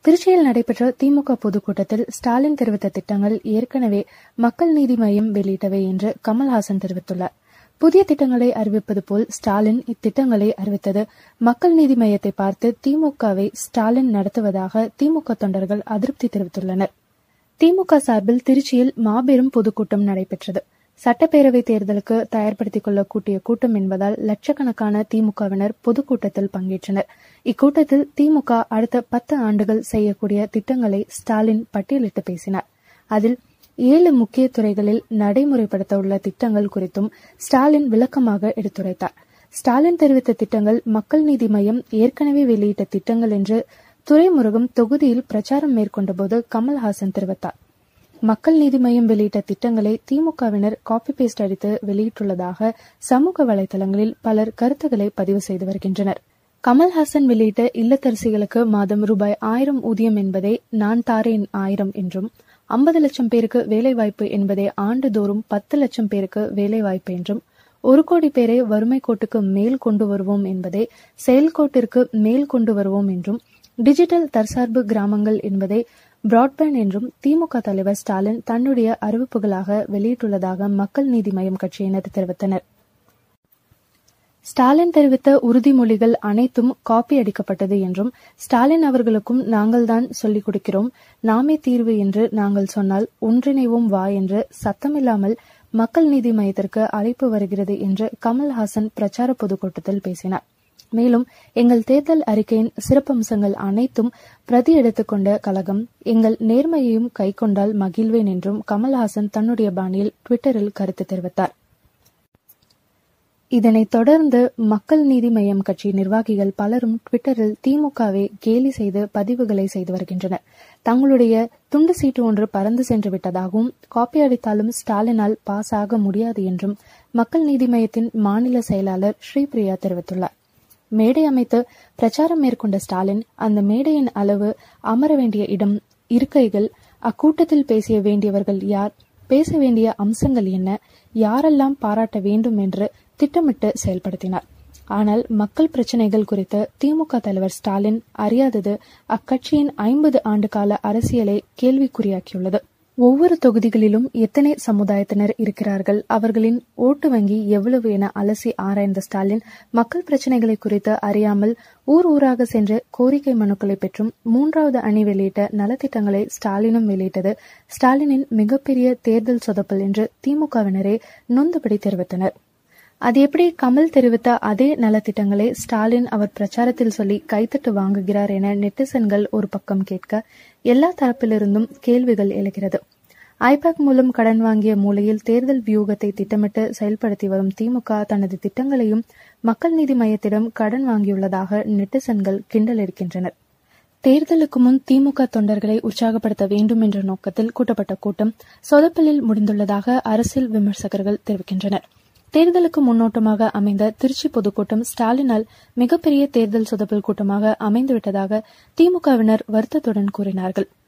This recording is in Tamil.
திருச்சியில் நடைபெற்ற திமுக பொதுக்கூட்டத்தில் ஸ்டாலின் தெரிவித்த திட்டங்கள் ஏற்கனவே மக்கள் நீதி மய்யம் வெளியிட்டவை என்று கமல்ஹாசன் தெரிவித்துள்ளார் புதிய திட்டங்களை அறிவிப்பது போல் ஸ்டாலின் இத்திட்டங்களை அறிவித்தது மக்கள் நீதி மையத்தை பார்த்து திமுகவை ஸ்டாலின் நடத்துவதாக திமுக தொண்டர்கள் அதிருப்தி தெரிவித்துள்ளனர் திமுக சார்பில் திருச்சியில் மாபெரும் பொதுக்கூட்டம் நடைபெற்றது சட்டப்பேரவை தேர்தலுக்கு தயார்படுத்திக் கொள்ள கூட்டிய கூட்டம் என்பதால் லட்சக்கணக்கான திமுகவினர் பொதுக்கூட்டத்தில் பங்கேற்றனர் இக்கூட்டத்தில் திமுக அடுத்த பத்து ஆண்டுகள் செய்யக்கூடிய திட்டங்களை ஸ்டாலின் பட்டியலிட்டு பேசினார் அதில் ஏழு முக்கிய துறைகளில் நடைமுறைப்படுத்த உள்ள திட்டங்கள் குறித்தும் ஸ்டாலின் விளக்கமாக எடுத்துரைத்தார் ஸ்டாலின் தெரிவித்த திட்டங்கள் மக்கள் நீதி மையம் ஏற்கனவே வெளியிட்ட திட்டங்கள் என்று துரைமுருகம் தொகுதியில் பிரச்சாரம் மேற்கொண்டபோது கமல்ஹாசன் தெரிவித்தார் மக்கள் நீதி மையம் வெளியிட்ட திட்டங்களை திமுகவினர் காப்பி பேஸ்ட் அடித்து வெளியிட்டுள்ளதாக சமூக வலைதளங்களில் பலர் கருத்துக்களை பதிவு செய்து வருகின்றனர் கமல்ஹாசன் வெளியிட்ட இல்லத்தரசிகளுக்கு மாதம் ரூபாய் ஆயிரம் ஊதியம் என்பதை நான் தாரேன் ஆயிரம் என்றும் ஐம்பது லட்சம் பேருக்கு வேலைவாய்ப்பு என்பதை ஆண்டுதோறும் பத்து லட்சம் பேருக்கு வேலைவாய்ப்பு என்றும் ஒரு கோடி பேரை வறுமை கோட்டுக்கு மேல் கொண்டு வருவோம் என்பதை செயல்கோட்டிற்கு மேல் கொண்டு வருவோம் என்றும் டிஜிட்டல் தற்சார்பு கிராமங்கள் என்பதை பிராட்பேண்ட் என்றும் திமுக தலைவர் ஸ்டாலின் தன்னுடைய அறிவிப்புகளாக வெளியிட்டுள்ளதாக மக்கள் நீதி மய்யம் கட்சியினர் தெரிவித்தனர் ஸ்டாலின் தெரிவித்த உறுதிமொழிகள் அனைத்தும் காப்பி அடிக்கப்பட்டது என்றும் ஸ்டாலின் அவர்களுக்கும் நாங்கள்தான் சொல்லிக் கொடுக்கிறோம் நாமே தீர்வு என்று நாங்கள் சொன்னால் ஒன்றிணைவோம் வா என்று சத்தமில்லாமல் மக்கள் நீதி மையத்திற்கு அழைப்பு வருகிறது என்று கமல்ஹாசன் பிரச்சார பொதுக்கூட்டத்தில் பேசினார் மேலும் எங்கள் தேர்தல் அறிக்கையின் சிறப்பம்சங்கள் அனைத்தும் பிரதி எடுத்துக்கொண்ட கழகம் எங்கள் நேர்மையையும் கைக்கொண்டால் மகிழ்வேன் என்றும் கமல்ஹாசன் தன்னுடைய பாணியில் டுவிட்டரில் கருத்து தெரிவித்தார் இதனைத் தொடர்ந்து மக்கள் நீதி மய்யம் கட்சி நிர்வாகிகள் பலரும் டுவிட்டரில் திமுகவை கேலி செய்து பதிவுகளை செய்து வருகின்றனர் தங்களுடைய துண்டு சீட்டு ஒன்று பறந்து சென்று விட்டதாகவும் காப்பி அடித்தாலும் ஸ்டாலினால் பாஸ் ஆக முடியாது என்றும் மக்கள் நீதி மய்யத்தின் மாநில செயலாளர் ஸ்ரீபிரியா தெரிவித்துள்ளார் மேடை அமைத்து பிரச்சாரம் மேற்கொண்ட ஸ்டாலின் அந்த மேடையின் அளவு அமர வேண்டிய இடம் இருக்கைகள் அக்கூட்டத்தில் பேசிய வேண்டியவர்கள் யார் பேச வேண்டிய அம்சங்கள் என்ன யாரெல்லாம் பாராட்ட வேண்டும் என்று திட்டமிட்டு செயல்படுத்தினார் ஆனால் மக்கள் பிரச்சினைகள் குறித்து திமுக தலைவர் ஸ்டாலின் அறியாதது அக்கட்சியின் ஐம்பது ஆண்டு கால அரசியலை கேள்விக்குறியாக்கியுள்ளது ஒவ்வொரு தொகுதிகளிலும் எத்தனை சமுதாயத்தினர் இருக்கிறார்கள் அவர்களின் ஓட்டு வங்கி எவ்வளவு என அலசி ஆராய்ந்த ஸ்டாலின் மக்கள் பிரச்சினைகளை குறித்து அறியாமல் ஊர் ஊராக சென்று கோரிக்கை மனுக்களை பெற்றும் மூன்றாவது அணி வெளியிட்ட நலத்திட்டங்களை ஸ்டாலினும் வெளியிட்டது ஸ்டாலினின் மிகப்பெரிய தேர்தல் சொதப்பல் என்று திமுகவினரே நொந்துபடி தெரிவித்தனர் அது எப்படி கமல் தெரிவித்த அதே நலத்திட்டங்களை ஸ்டாலின் அவர் பிரச்சாரத்தில் சொல்லி கைத்தட்டு வாங்குகிறார் என நெட்டிசன்கள் ஒரு பக்கம் கேட்க எல்லா தரப்பிலிருந்தும் கேள்விகள் எழுகிறது ஐபேக் மூலம் கடன் வாங்கிய மூலையில் தேர்தல் வியூகத்தை திட்டமிட்டு செயல்படுத்தி வரும் திமுக தனது திட்டங்களையும் மக்கள் நீதி மையத்திடம் கடன் வாங்கியுள்ளதாக நெட்டிசன்கள் கிண்டல் எடுக்கின்றனர் தேர்தலுக்கு முன் திமுக தொண்டர்களை உற்சாகப்படுத்த வேண்டும் என்ற நோக்கத்தில் கூட்டப்பட்ட கூட்டம் சொதப்பலில் முடிந்துள்ளதாக அரசியல் விமர்சகர்கள் தெரிவிக்கின்றனர் தேர்தலுக்கு முன்னோட்டமாக அமைந்த திருச்சி பொதுக்கூட்டம் ஸ்டாலினால் மிகப்பெரிய தேர்தல் சொதப்பல் கூட்டமாக அமைந்துவிட்டதாக திமுகவினர் வருத்தத்துடன் கூறினார்கள்